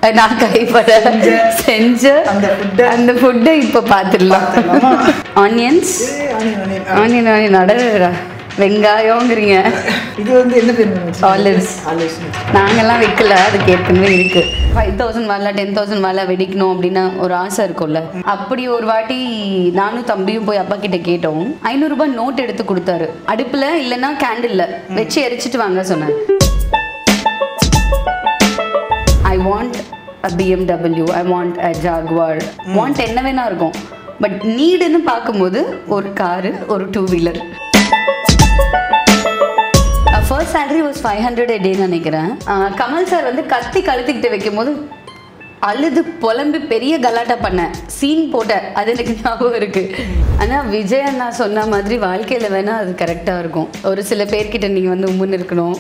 நான் கைப்பட செஞ்ச அந்த food-அ அந்த ஃபுட்டை இப்போ பார்த்துடலாம் பார்த்துடலாமா? ஆனியன்ஸ் ஏய், onion, onion. ஆனியன் ஆனியன் அட வெங்காயங்கிறீங்க இது வந்து என்ன பேர் மேம் Olives. ஆலிவ்ஸ் நாங்கெல்லாம் வைக்கல அதுக்கு ஏற்கனவே இருக்கு ஃபைவ் தௌசண்ட் மேல டென் தௌசண்ட் மேல வெடிக்கணும் அப்படின்னு ஒரு ஆசை இருக்கும்ல அப்படி ஒரு வாட்டி நானும் தம்பியும் போய் அப்பா கிட்ட கேட்டோம் ஐநூறுரூபா நோட் எடுத்து கொடுத்தாரு அடுப்புல இல்லைன்னா கேண்டில்ல வச்சு எரிச்சிட்டு வாங்க சொன்னார் I want a BMW I want a Jaguar want என்ன வேணா இருக்கும் பட் நீடுன்னு பார்க்கும்போது ஒரு காரு ஒரு two wheeler first salary was five hundred டேன்னு நினைக்கிறேன் அஹ் கமல் சார் வந்து கத்தி கழுத்துக்கிட்டு வைக்கும் போது அழுது புலம்பி பெரிய கலாட்டா பண்ணேன் சீன் போட்டேன் அது எனக்கு ஞாபகம் இருக்கு ஆனால் விஜய் அண்ணா சொன்ன மாதிரி வாழ்க்கையில் வேணால் அது கரெக்டாக இருக்கும் ஒரு சில பேர்கிட்ட நீங்கள் வந்து உம்முன்னு இருக்கணும்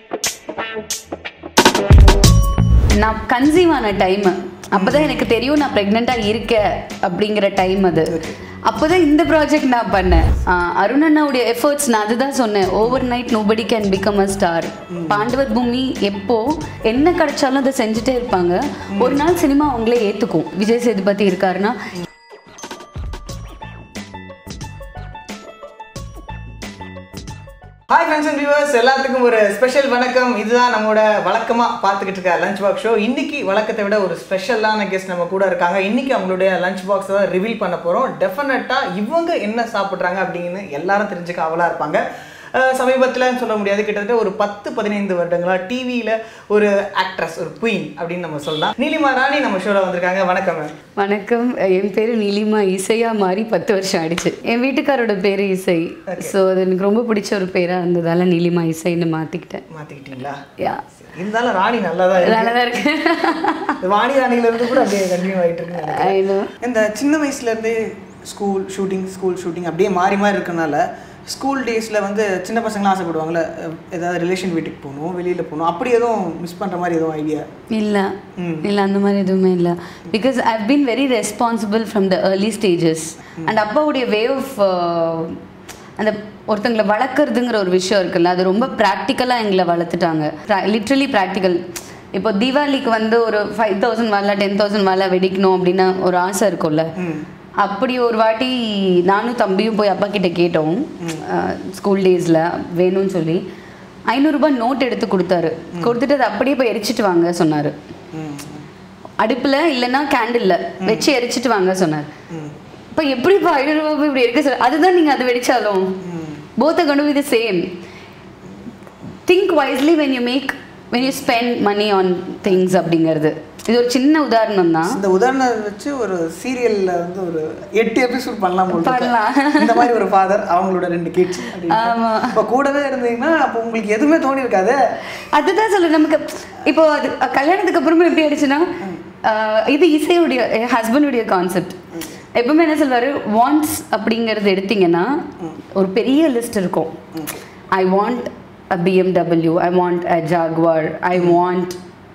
நான் கன்சீவ் ஆன டைம் அப்பதான் எனக்கு தெரியும் நான் ப்ரெக்னெண்ட்டாக இருக்கேன் அப்படிங்கிற டைம் அது அப்போதான் இந்த ப்ராஜெக்ட் நான் பண்ணேன் ஆஹ் அருண் அண்ணாவுடைய எஃபர்ட்ஸ் நான் அதுதான் சொன்னேன் overnight nobody can become a star Pandavar Bhoomi எப்போ என்ன கிடைச்சாலும் அதை செஞ்சுட்டே இருப்பாங்க ஒரு நாள் சினிமா அவங்களே ஏற்றுக்கும் விஜய் சேதுபதி இருக்காருன்னா ஹாய் ஃப்ரெண்ட்ஸ் அண்ட் வியூவர்ஸ் எல்லாத்துக்கும் ஒரு ஸ்பெஷல் வணக்கம் இதுதான் நம்மளோட வழக்கமாக பார்த்துக்கிட்டு இருக்க லஞ்ச் பாக்ஸ் ஷோ இன்னைக்கு வழக்கத்தை விட ஒரு ஸ்பெஷலான கெஸ்ட் நம்ம கூட இருக்காங்க இன்னைக்கு அவங்களுடைய லஞ்ச் பாக்ஸ் தான் ரிவீல் பண்ண போகிறோம் டெஃபினட்டாக இவங்க என்ன சாப்பிட்றாங்க அப்படின்னு எல்லாரும் தெரிஞ்சுக்க அவலாக இருப்பாங்க சமீபத்தில் சொல்ல முடியாது கிட்டத்தட்ட ஒரு பத்து பதினைந்து வருடங்களா டிவியில் ஒரு ஆக்ட்ரஸ் ஒரு குயின் அப்படின்னு நம்ம சொல்லலாம் நீலிமா ராணி நம்ம ஷோவில் வந்திருக்காங்க வணக்கம் மேம் வணக்கம் என் பேர் நீலிமா இசையா மாறி பத்து வருஷம் ஆயிடுச்சு என் வீட்டுக்காரோட பேர் இசை ஸோ அது எனக்கு ரொம்ப பிடிச்ச ஒரு பேராக இருந்ததால நீலிமா இசைன்னு மாற்றிக்கிட்டேன் மாற்றிக்கிட்டீங்களா யா இருந்தாலும் ராணி நல்லா தான் இருக்கு நல்லா தான் இருக்கு வாணி ராணியில இருந்து கூட அப்படியே கண்டினியூ ஆகிட்டு இருக்கு நினைக்கிறேன். I know. இந்த சின்ன வயசுலேருந்தே ஸ்கூல் ஷூட்டிங் ஸ்கூல் ஷூட்டிங் அப்படியே மாறி மாறி இருக்கனால ஸ்கூல் டேஸில் வந்து சின்ன பசங்களாம் ஆசைப்படுவாங்கல்ல அஹ் ஏதாவது ரிலேஷன் வீட்டுக்கு போகணும் வெளியில் போகணும் அப்படி எதுவும் மிஸ் பண்ணுற மாதிரி எதுவும் ஐடியா இல்லை ம். இல்லை அந்த மாதிரி எதுவுமே இல்லை because I been very responsible from the early stages and அப்பாவுடைய வே ஆஃப் அந்த ஒருத்தங்களை வளர்க்குறதுங்கிற ஒரு விஷயம் இருக்குல்ல அது ரொம்ப ப்ராக்டிக்கலாக எங்களை வளர்த்துட்டாங்க லிட்ரலி ப்ராக்டிக்கல் இப்போ தீபாவளிக்கு வந்து ஒரு ஃபைவ் தௌசண்ட் மேலே டென் தௌசண்ட் மேலே வெடிக்கணும் அப்படின்னு ஒரு ஆசை இருக்கும்ல ம் அப்படி ஒரு வாட்டி நானும் தம்பியும் போய் அப்பா கிட்ட கேட்டோம் ஸ்கூல் டேஸில் வேணும்னு சொல்லி ஐநூறுரூபா நோட் எடுத்து கொடுத்தாரு கொடுத்துட்டு அதை அப்படியே போய் எரிச்சிட்டு வாங்க சொன்னார் ம் அடுப்பில் இல்லைன்னா கேண்டில்ல வச்சு எரிச்சிட்டு வாங்க சொன்னார் ம் இப்போ எப்படி இப்போ ஐநூறுரூபா போய் இப்படி எடுக்க சொல்ல அதுதான் நீங்கள் அதை வெடிச்சாலும் போத் கொண்டு with same think wisely when you make when you spend money on things அப்படிங்கிறது இது ஒரு சின்ன உதாரணம் தான் இந்த உதாரணம் வச்சு ஒரு சீரியல்ல வந்து ஒரு எட்டு எபிசோட் பண்ணலாம் போல இருக்கு. பண்ணலாம். இந்த மாதிரி ஒரு ஃபாதர் அவங்களோட ரெண்டு கிட்ஸ் ஆமா. இப்போ கூடவே இருந்தீங்கன்னா அப்போ உங்களுக்கு எதுவுமே தோணி இருக்காது அதுதான் சொல்ல நமக்கு இப்போ அது கல்யாணத்துக்கு அப்புறமா எப்படி ஆயிடுச்சுன்னா ஆஹ் இது இசையுடைய ஹஸ்பண்டுடைய கான்செப்ட் எப்பவுமே என்ன சொல்வாரு வாண்ட்ஸ் அப்படிங்கிறது எடுத்தீங்கன்னா ஒரு பெரிய லிஸ்ட் இருக்கும் I want a BMW I want a Jaguar I want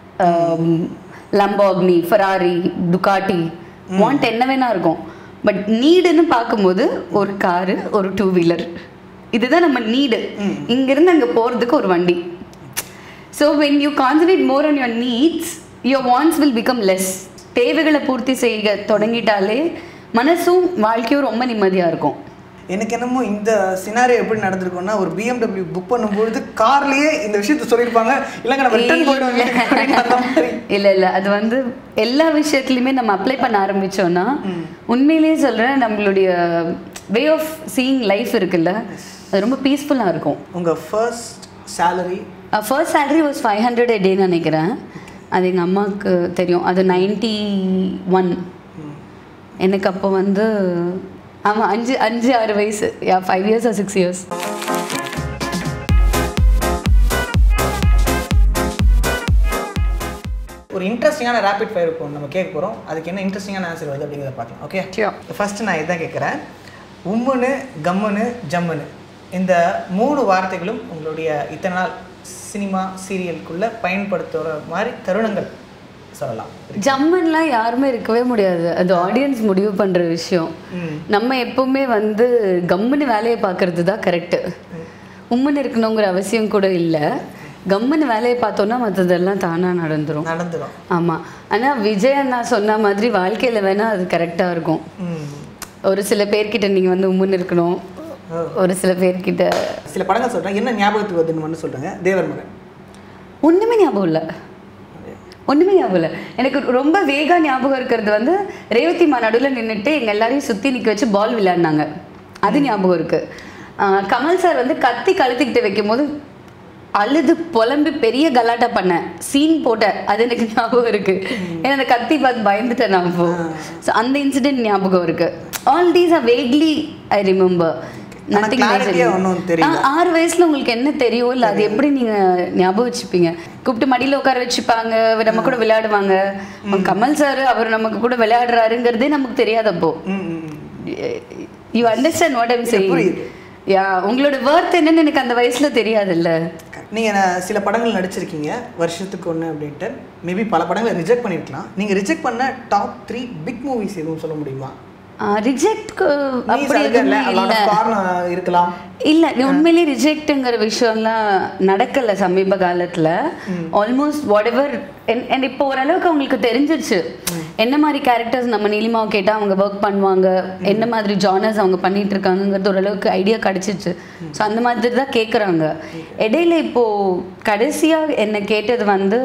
Lamborghini Ferrari Ducati want என்ன வேணா இருக்கும் பட் நீடுன்னு பார்க்கும்போது ஒரு காரு ஒரு டூ வீலர் இதுதான் நம்ம நீடு இங்கிருந்து அங்கே போகிறதுக்கு ஒரு வண்டி so when you concentrate more on your needs your wants will become less தேவைகளை பூர்த்தி செய்ய தொடங்கிட்டாலே மனசும் வாழ்க்கையும் ரொம்ப நிம்மதியாக இருக்கும் எனக்கு என்னமோ இந்த சினாரியோ எப்படி நடந்திருக்கும்னா ஒரு பிஎம்டபிள்யூ புக் பண்ணும்பொழுது கார்லயே இந்த விஷயத்த சொல்லியிருப்பாங்க இல்லைங்க நம்ம ரிட்டர்ன் போயிடுவோம் வீட்டுக்கு அப்படின்னு அந்த மாதிரி இல்லை இல்லை அது வந்து எல்லா விஷயத்துலையுமே நம்ம அப்ளை பண்ண ஆரம்பிச்சோம்னா உண்மையிலேயே சொல்கிறேன் நம்மளுடைய வே ஆஃப் சீயிங் லைஃப் இருக்குல்ல அது ரொம்ப பீஸ்ஃபுல்லாக இருக்கும் உங்க first salary first salary was five hundred டேன்னு நினைக்கிறேன் அது எங்கள் அம்மாவுக்கு தெரியும் அது நைன்டி ஒன் எனக்கு அப்போ வந்து ஆமாம் அஞ்சு அஞ்சு ஆறு வயசு yeah five years or six years ஒரு இன்ட்ரெஸ்டிங்கான ரேபிட் ஃபயர் இப்போ நம்ம கேட்க போகிறோம் அதுக்கு என்ன இன்ட்ரெஸ்டிங்கான ஆன்சர் வருது அப்படிங்கிறத பார்க்கலாம் ஓகே Sure. ஃபர்ஸ்ட் நான் இதான் கேட்குறேன் உம்முன்னு கம்முன்னு ஜம்முன்னு இந்த மூணு வார்த்தைகளும் உங்களுடைய இத்தனை நாள் சினிமா சீரியலுக்குள்ள பயன்படுத்துகிற மாதிரி தருணங்கள் சொல்லலாம் ஜம்மன்லாம் யாருமே இருக்கவே முடியாது அது ஆடியன்ஸ் முடிவு பண்ணுற விஷயம் ம். நம்ம எப்பவுமே வந்து கம்முன்னு வேலையை பார்க்கறது தான் கரெக்டு உம்முன்னு இருக்கணுங்கிற அவசியம் கூட இல்லை கம்முன்னு வேலையை பார்த்தோன்னா மற்றதெல்லாம் தானாக நடந்துரும் நடந்துடும் ஆமாம் ஆனால் விஜய் அண்ணா சொன்ன மாதிரி வாழ்க்கையில் வேணால் அது கரெக்டாக இருக்கும் ம் ஒரு சில பேர்கிட்ட நீங்கள் வந்து உம்முன்னு இருக்கணும் ஒரு சில பேர்கிட்ட சில படங்கள் சொல்கிறேன் என்ன ஞாபகத்துக்கு வருதுன்னு மட்டும் சொல்கிறேங்க தேவர் மகன் ஒன்றுமே ஞாபகம் இல்லை ஒன்றுமே ஞாபகம் இல்லை எனக்கு ரொம்ப வேகா ஞாபகம் இருக்கிறது வந்து ரேவதி மா நடுவில் நின்றுட்டு எங்கள் எல்லாரையும் சுற்றி நிற்க வச்சு பால் விளையாடினாங்க அது ஞாபகம் இருக்கு ஆஹ் கமல் சார் வந்து கத்தி கழுத்திக்கிட்டு வைக்கும்போது அழுது புலம்பி பெரிய கலாட்டா பண்ணேன் சீன் போட்டேன் அது எனக்கு ஞாபகம் இருக்கு ஏன்னா அந்த கத்தி பார்த்து பயந்துட்டேன் நான் இப்போ ஸோ அந்த இன்சிடென்ட் ஞாபகம் இருக்கு all these are vaguely I remember ஆனா clarity-ஆ ஒண்ணும் தெரியல. ஆறு வயசுல உங்களுக்கு என்ன தெரியும் இல்ல அது எப்படி நீங்க ஞாபகம் வச்சுப்பீங்க கூப்பிட்டு மடியில உட்கார வச்சுப்பாங்க நம்ம கூட விளையாடுவாங்க கமல் சார் அவர் நமக்கு கூட விளையாடுறாருங்கிறதே நமக்கு தெரியாதப்போ ம் ம், ம் you understand what I'm saying புரியுது. யா உங்களோட ஒர்த் என்னன்னு எனக்கு அந்த வயசுல தெரியாதுல்ல நீங்கள் சில படங்கள் நடிச்சிருக்கீங்க வருஷத்துக்கு ஒன்று அப்படின்ட்டு மேபி பல படங்களை ரிஜெக்ட் பண்ணியிருக்கலாம் நீங்கள் ரிஜெக்ட் பண்ண டாப் த்ரீ பிக் மூவிஸ் எதுவும் சொல்ல முடியுமா ரிஜெக்ட் Means அப்படி அதுக்கு எதுவுமே a lot of இல்லை காரணம் இருக்கலாம் இல்ல நீ உண்மையிலேயே ரிஜெக்ட்ங்கிற விஷயம்லாம் நடக்கல சமீப காலத்துல ஆல்மோஸ்ட் வாட் எவர் அண்ட் இப்போ ஓரளவுக்கு அவங்களுக்கு தெரிஞ்சிருச்சு என்ன மாதிரி கேரக்டர்ஸ் நம்ம நீலிமாவை கேட்டா அவங்க ஒர்க் பண்ணுவாங்க என்ன மாதிரி ஜானர்ஸ் அவங்க பண்ணிட்டு இருக்காங்கங்கிறது ஓரளவுக்கு ஐடியா கிடைச்சிச்சு ஸோ அந்த மாதிரி தான் கேட்குறாங்க இடையில இப்போ கடைசியா என்ன கேட்டது வந்து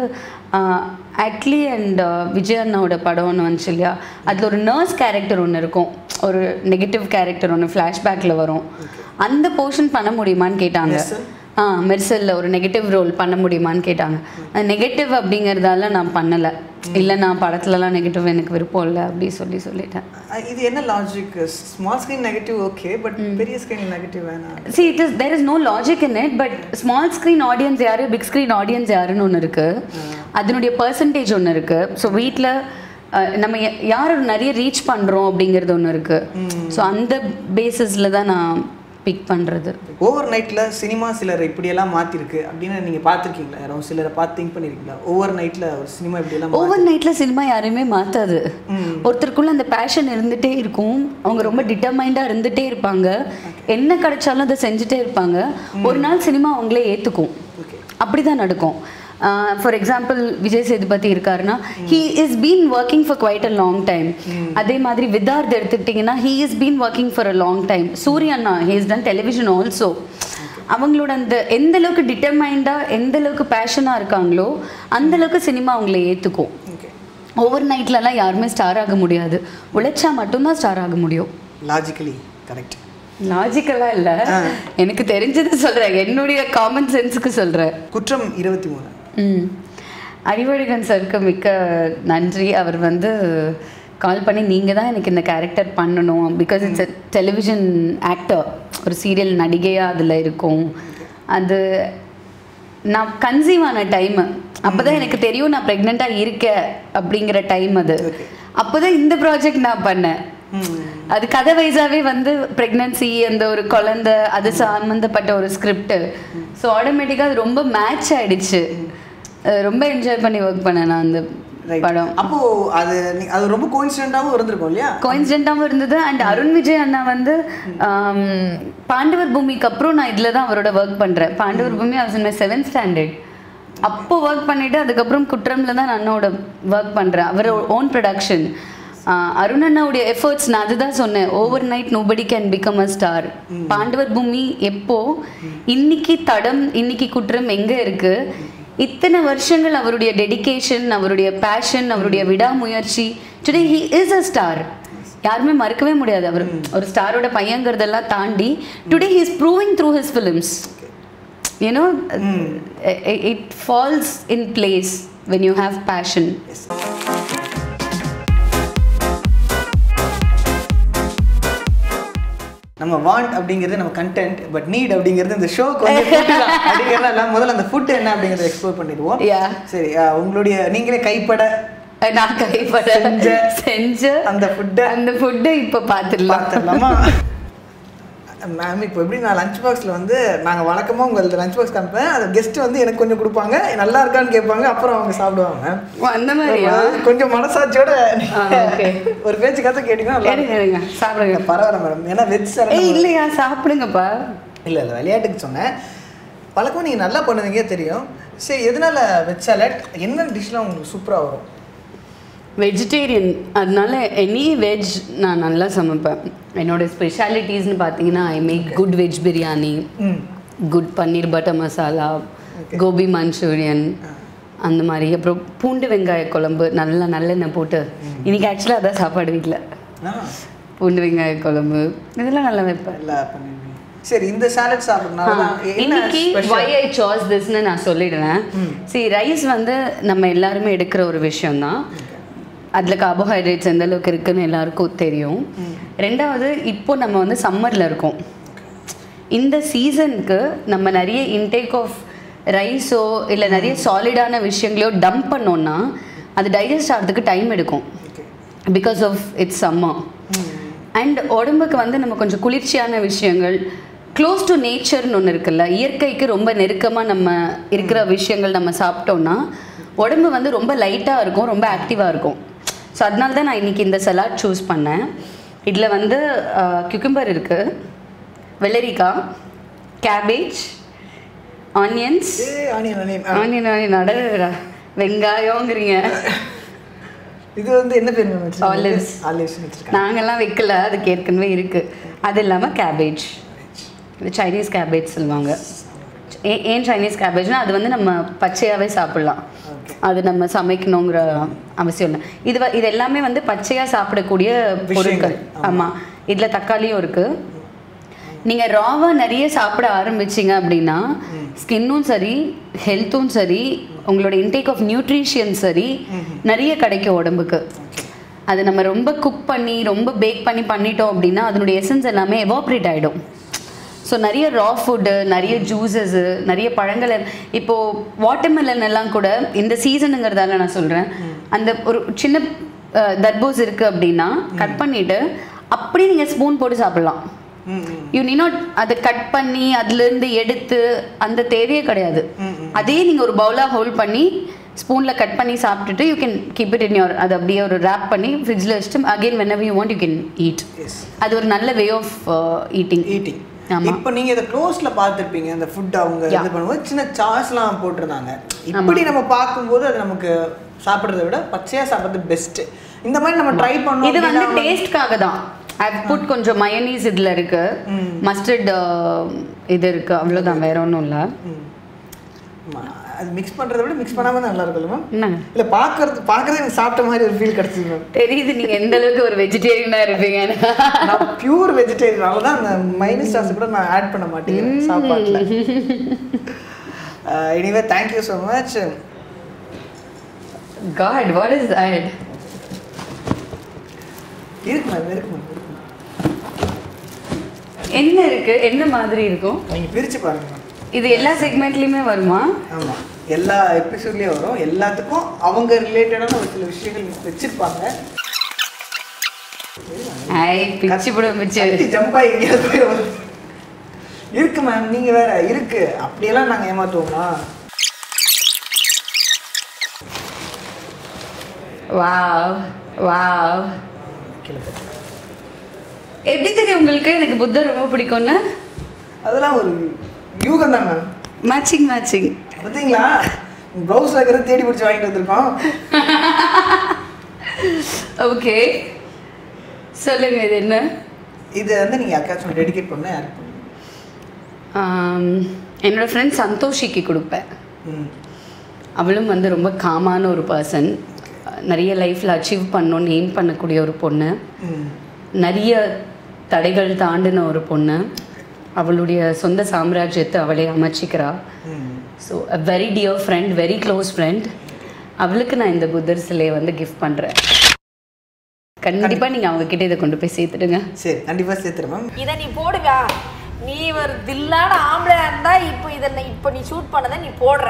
அட்லி அண்ட் விஜய் அண்ணாவோட படம் ஒன்று வந்துச்சு இல்லையா அதில் ஒரு நர்ஸ் கேரக்டர் ஒன்று இருக்கும் ஒரு நெகட்டிவ் கேரக்டர் ஒன்று ஃப்ளாஷ்பேக்கில் வரும் அந்த போர்ஷன் பண்ண முடியுமான்னு கேட்டாங்க மெர்சல்? ஆ மெர்சலில் ஒரு நெகட்டிவ் ரோல் பண்ண முடியுமான்னு கேட்டாங்க நெகட்டிவ் அப்படிங்கிறதால நான் பண்ணலை இல்லை நான் படத்துலலாம் நெகட்டிவ் எனக்கு விருப்பம் இல்லை அப்படி சொல்லி சொல்லிட்டேன் அஹ் இது என்ன logic small screen negative okay but பெரிய ஸ்க்ரீன் நெகட்டிவ் வேணாம் see it is there is no logic in it but small screen audience யாரு பிக் screen audience யாருன்னு ஒன்று இருக்கு அதனுடைய பர்சன்டேஜ் ஒன்று இருக்கு ஸோ வீட்டில் நம்ம யா- யார் நிறைய ரீச் பண்ணுறோம் அப்படிங்கிறது ஒன்று இருக்கு ஸோ அந்த பேசிஸில் தான் நான் பிக் பண்ணுறது ஓவர் நைட்டில் சினிமா சிலர் இப்படியெல்லாம் மாற்றிருக்கு அப்படின்னு நீங்கள் பார்த்துருக்கீங்களா யாரும் சிலரை பார்த்து திங்க் பண்ணியிருக்கீங்களா ஓவர் நைட்டில் ஒரு சினிமா இப்படியெல்லாம் ஓவர் நைட்டில் சினிமா யாரையுமே மாற்றாது ஒருத்தருக்குள்ள அந்த பேஷன் இருந்துகிட்டே இருக்கும் அவங்க ரொம்ப டிட்டர்மைண்டாக இருந்துகிட்டே இருப்பாங்க என்ன கிடைச்சாலும் அதை செஞ்சுட்டே இருப்பாங்க ஒரு நாள் சினிமா அவங்களே ஏற்றுக்கும் ஓகே அப்படி தான் நடக்கும் ஃபார் எக்ஸாம்பிள் விஜய் சேதுபதி இருக்காருன்னா he is been working for quite a long time அதே மாதிரி வித்தார்த் எடுத்துக்கிட்டிங்கன்னா he is been working for a long time சூரியண்ணா he is done television also அவங்களோட அந்த எந்த அளவுக்கு டிட்டர்மைண்டாக எந்த அளவுக்கு பேஷனாக இருக்காங்களோ அந்த அளவுக்கு சினிமா அவங்கள ஏற்றுக்கும் ஓகே ஓவர் நைட்லலாம் யாருமே ஸ்டார் ஆக முடியாது உழைச்சா மட்டும்தான் ஸ்டார் ஆக முடியும் லாஜிக்கலி கரெக்ட் லாஜிக்கலாக இல்லை எனக்கு தெரிஞ்சது சொல்கிறேன் என்னுடைய காமன் சென்ஸுக்கு சொல்கிறேன் குற்றம் இருபத்தி மூணு ம் அறிவழகன் சருக்கு மிக்க நன்றி அவர் வந்து கால் பண்ணி நீங்கள் தான் எனக்கு இந்த கேரக்டர் பண்ணணும் because it's a television actor ஒரு சீரியல் நடிகையாக அதில் இருக்கும் அது நான் கன்சீவ் ஆன டைமு அப்போ தான் எனக்கு தெரியும் நான் ப்ரெக்னெண்ட்டாக இருக்கேன் அப்படிங்கிற டைம் அது அப்போ தான் இந்த ப்ராஜெக்ட் நான் பண்ணேன் அது கதை வைஸாவே வந்து ப்ரெக்னன்சி அந்த ஒரு குழந்தை அது சம்மந்தப்பட்ட ஒரு ஸ்கிரிப்ட் ஸோ ஆட்டோமேட்டிக்காக அது ரொம்ப மேட்ச் ஆயிடுச்சு அஹ் ரொம்ப என்ஜாய் பண்ணி ஒர்க் பண்ணேன் நான் அந்த படம் அப்போ அது நீ- அது ரொம்ப கோயின்சிடென்ட்டாகவும் இருந்திருக்கும் இல்லையா கோயின்சிடென்ட்டாகவும் இருந்தது அண்ட் அருண் விஜய் அண்ணா வந்து ஆம், பாண்டவர் பூமிக்கு அப்புறம் நான் இதில் தான் அவரோட ஒர்க் பண்ணுறேன் பாண்டவர் பூமி அவர் மை செவன்த் ஸ்டாண்டர்ட் அப்போ ஒர்க் பண்ணிட்டு அதுக்கப்புறம் குற்றம்ல தான் நான் அண்ணாவோட ஒர்க் பண்ணுறேன் அவர் ஓன் ப்ரொடக்ஷன் அருண் அண்ணாவுடைய எஃபர்ட்ஸ் நான் அதுதான் சொன்னேன் overnight nobody can become a star Pandavar Bhoomi எப்போ இன்னைக்கு தடம் இன்னைக்கு குற்றம் எங்கே இருக்கு இத்தனை வருஷங்கள் அவருடைய டெடிகேஷன் அவருடைய பேஷன் அவருடைய விடாமுயற்சி today he is a star யாருமே மறக்கவே முடியாது அவர் ஒரு ஸ்டாரோட பையங்கிறதெல்லாம் தாண்டி today he is proving through his films you know it falls in place when you have passion நம்ம வாண்ட் அப்படிங்கிறது நம்ம கண்டென்ட் பட் நீட் அப்படிங்கிறது இந்த ஷோ கொஞ்சம் food தான். அப்படிங்கிறதுனால எல்லாம் முதல்ல அந்த ஃபுட் என்ன அப்படிங்கிறத எக்ஸ்ப்ளோர் பண்ணிடுவோம் Yeah. சரி அஹ், உங்களுடைய நீங்களே கைப்பட நான் கைப்பட செஞ்ச செஞ்ச அந்த ஃபுட்டை அந்த ஃபுட்டை இப்போ பார்த்துடலாம் பார்த்துடலாமா மேம் இப்போ எப்படி நான் லஞ்ச் பாக்ஸில் வந்து நாங்கள் வழக்கமாக உங்களுக்கு லஞ்ச் பாக்ஸ் காமிப்பேன் அது கெஸ்ட் வந்து எனக்கு கொஞ்சம் கொடுப்பாங்க நல்லா இருக்கான்னு கேட்பாங்க அப்புறம் அவங்க சாப்பிடுவாங்க ஓ, அந்த மாதிரியா அதாவது கொஞ்சம் மனசாட்சியோட ஆ, okay. ஒரு பேச்சு கதை கேட்டீங்கன்னா நல்லா எடுங்க எடுங்க சாப்பிடுங்க இருக்கும். பரவாயில்ல மேடம் ஏன்னா வெஜ் ஏய் இல்லையா சாப்பிடுங்கப்பா இல்லை இல்லை விளையாட்டுக்கு சொன்னேன் வழக்கமாக நீங்கள் நல்லா பண்ணுவீங்க தெரியும் சரி எதனால வெஜ் சாலட் என்ன டிஷ்லாம் உங்களுக்கு சூப்பராக வரும் வெஜிடேரியன் அதனால எனி வெஜ் நான் நல்லா சமைப்பேன் என்னோட ஸ்பெஷாலிட்டிஸ்னு பார்த்தீங்கன்னா I make good veg biryani ம் குட் பன்னீர் பட்டர் மசாலா கோபி மஞ்சூரியன் அந்த மாதிரி அப்புறம் பூண்டு வெங்காய குழம்பு நல்லா நல்லெண்ணெய் போட்டு இன்னைக்கு ஆக்சுவலாக அதான் சாப்பாடு வீட்டில் ஆ பூண்டு வெங்காய குழம்பு இதெல்லாம் நல்லா வைப்பேன் நல்லா பண்ணுவீங்க சரி இந்த சாலட் சாப்பிட்றதுனால தான் என்ன இன்னைக்கு special? வை ஐ சாஸ் திஸ்னு நான் சொல்லிடுறேன் சரி ரைஸ் வந்து நம்ம எல்லாருமே எடுக்கிற ஒரு விஷயம்தான் அதில் கார்போஹைட்ரேட்ஸ் எந்த அளவுக்கு இருக்குன்னு எல்லாருக்கும் தெரியும் ரெண்டாவது இப்போ நம்ம வந்து சம்மரில் இருக்கோம் இந்த சீசனுக்கு நம்ம நிறைய இன்டேக் ஆஃப் ரைஸோ இல்லை நிறைய சாலிடான விஷயங்களையோ டம்ப் பண்ணோம்னா அது டைஜஸ்ட் ஆகிறதுக்கு டைம் எடுக்கும் Okay. Because of it's summer and உடம்புக்கு வந்து நம்ம கொஞ்சம் குளிர்ச்சியான விஷயங்கள் க்ளோஸ் டு நேச்சர்னு ஒன்று இருக்குல்ல இயற்கைக்கு ரொம்ப நெருக்கமாக நம்ம இருக்கிற விஷயங்கள் நம்ம சாப்பிட்டோம்னா உடம்பு வந்து ரொம்ப லைட்டாக இருக்கும் ரொம்ப ஆக்டிவாக இருக்கும் ஸோ அதனால தான் நான் இன்னைக்கு இந்த சலாட் சூஸ் பண்ணேன் இதில் வந்து குக்கும்பர் இருக்குது வெள்ளரிக்காய் கேபேஜ் ஆனியன்ஸ் ஏய், onion, onion. ஆ. ஆனியன் ஆனியன் அட வெங்காயங்கிறீங்க இது வந்து என்ன பேர் Olives. ஆலிவ்ஸ் வச்சிருக்காங்க நாங்கெல்லாம் வைக்கல அதுக்கு ஏற்கனவே இருக்குது அது இல்லாமல் கேபேஜ் இது சைனீஸ் கேபேஜ் சொல்லுவாங்க ஏ- ஏன் சைனீஸ் கேபேஜ்னா அது வந்து நம்ம பச்சையாகவே சாப்பிட்லாம் Okay. அது நம்ம சமைக்கணுங்கிற அவசியம் இல்லை இது வ- இது எல்லாமே வந்து பச்சையாக சாப்பிடக்கூடிய பொருட்கள் ஆமாம் இதில் தக்காளியும் இருக்குது நீங்கள் ராவாக நிறைய சாப்பிட ஆரம்பிச்சிங்க அப்படின்னா ஸ்கின்னும் சரி ஹெல்த்தும் சரி உங்களோட இன்டேக் ஆஃப் நியூட்ரிஷியன் சரி நிறைய கிடைக்கும் உடம்புக்கு அது நம்ம ரொம்ப குக் பண்ணி ரொம்ப பேக் பண்ணி பண்ணிட்டோம் அப்படின்னா அதனுடைய எசன்ஸ் எல்லாமே எவாப்ரேட் ஆகிடும் ஸோ நிறைய ரா ஃபுட்டு நிறைய ஜூஸஸ்ஸு நிறைய பழங்கள் எல்- இப்போ வாட்டர்மெலன் எல்லாம் கூட இந்த சீசனுங்கிறதால நான் சொல்கிறேன் அந்த ஒரு சின்ன அஹ், தர்பூஸ் இருக்குது அப்படின்னா கட் பண்ணிவிட்டு அப்படியே நீங்கள் ஸ்பூன் போட்டு சாப்பிட்லாம் ம் ம் யூ நீ நாட் அதை கட் பண்ணி அதுலேருந்து எடுத்து அந்த தேவையே கிடையாது அதே நீங்கள் ஒரு பவுலாக ஹோல்ட் பண்ணி ஸ்பூனில் கட் பண்ணி சாப்பிட்டுட்டு you can keep it in your அது அப்படியே ஒரு ரேப் பண்ணி ஃப்ரிட்ஜில் வச்சுட்டு again when you want you can eat yes அது ஒரு நல்ல வே ஆஃப் ஈட்டிங் ஈட்டிங் ஆமா. இப்போ நீங்க இதை க்ளோஸ்ல பார்த்துருப்பீங்க அந்த ஃபுட் அவங்க இது பண்ணும்போது சின்ன சாஸ்லாம் போட்டிருந்தாங்க இப்படி நம்ம பார்க்கும்போது அது நமக்கு சாப்பிட்றத விட பச்சையா சாப்பிட்றது பெஸ்ட் இந்த மாதிரி நம்ம ட்ரை பண்ணோம் இது வந்து அப்படின்னா டேஸ்ட்காக தான் ஐ புட் கொஞ்சம் மயனீஸ் இதில் இருக்கு மஸ்டர்ட் இது இருக்கு அவ்வளோதான் வேற ஒன்றும் இல்லை ம். ஆமா. அது மிக்ஸ் பண்றதை விட மிக்ஸ் பண்ணாம தான் நல்லா இருக்குல்ல மேம் என்னங்க இல்ல பாக்குறது பாக்குறது எனக்கு சாப்பிட்ட மாதிரி ஒரு ஃபீல் கிடைச்சது மேம் தெரியுது நீங்க எந்த அளவுக்கு ஒரு வெஜிடேரியனாக இருப்பீங்க நான் பியூர் வெஜிடேரியனால தான் அந்த மைனஸ் சாஸ் கூட நான் ஆட் பண்ண மாட்டேங்கிறேன் சாப்பாட்டில் anyway thank you so much god what is that இருக்கு மேம் இருக்கு மேம் இருக்கு ma'am. என்ன இருக்கு என்ன மாதிரி இருக்கும் நீங்க பிரிச்சு பாருங்க மேம் இது எல்லா செக்மெண்ட்லயுமே வருமா ஆமாம் எல்லா எபிசோட்லேயும் வரும் எல்லாத்துக்கும் அவங்க ரிலேட்டடான ஒரு சில விஷயங்கள் வச்சிருப்பாங்க ஐ பிச்சு போட பிச்சு ஜம்பா எங்கேயாவது போய் வரும். இருக்கு மேம் நீங்க வேற இருக்கு அப்படியெல்லாம் நாங்க ஏமாத்துவோமா வாவ் வாவ் எப்படி தெரியும் உங்களுக்கு எனக்கு புத்தர் ரொம்ப பிடிக்கும்னு அதெல்லாம் ஒரு யூகம் தான் மேம் மேட்சிங் மேட்சிங் பார்த்தீங்களா ப்ளவுஸ் வைக்கிறது தேடி பிடிச்சி வாங்கிட்டு வந்திருக்கோம் ஓகே சொல்லுங்க இது என்ன இதை வந்து நீங்கள் யாருக்காச்சும் டெடிகேட் பண்ண யாருக்கு பண்ணுவீங்க? ஆம், என்னோட ஃப்ரெண்ட் சந்தோஷிக்கு கொடுப்பேன் ம் அவளும் வந்து ரொம்ப காமான ஒரு பர்சன் நிறைய லைஃப்பில் அச்சீவ் பண்ணணும்னு எய்ம் பண்ணக்கூடிய ஒரு பொண்ணு ம் நிறைய தடைகள் தாண்டின ஒரு பொண்ணு அவளுடைய சொந்த சாம்ராஜ்யத்தை அவளே அமைச்சிக்கிறா ம் so a very dear friend very close friend அவளுக்கு நான் இந்த புத்தர் சிலையை வந்து கிஃப்ட் பண்ணுறேன் கண்டிப்பாக நீங்கள் அவங்க கிட்ட இதை கொண்டு போய் சேர்த்துடுங்க சரி கண்டிப்பாக சேர்த்துறேன் மேம் இதை நீ போடுவியா நீ ஒரு தில்லான ஆம்பளையா இருந்தா இப்போ இதை நீ- இப்போ நீ ஷூட் பண்ணதை நீ போடுற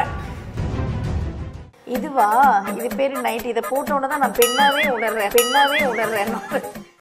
இதுவா இது பேரு நைட் இதை போட்ட உடனே தான் நான் பெண்ணாவே உணர்றேன் பெண்ணாவே உணர்றேன்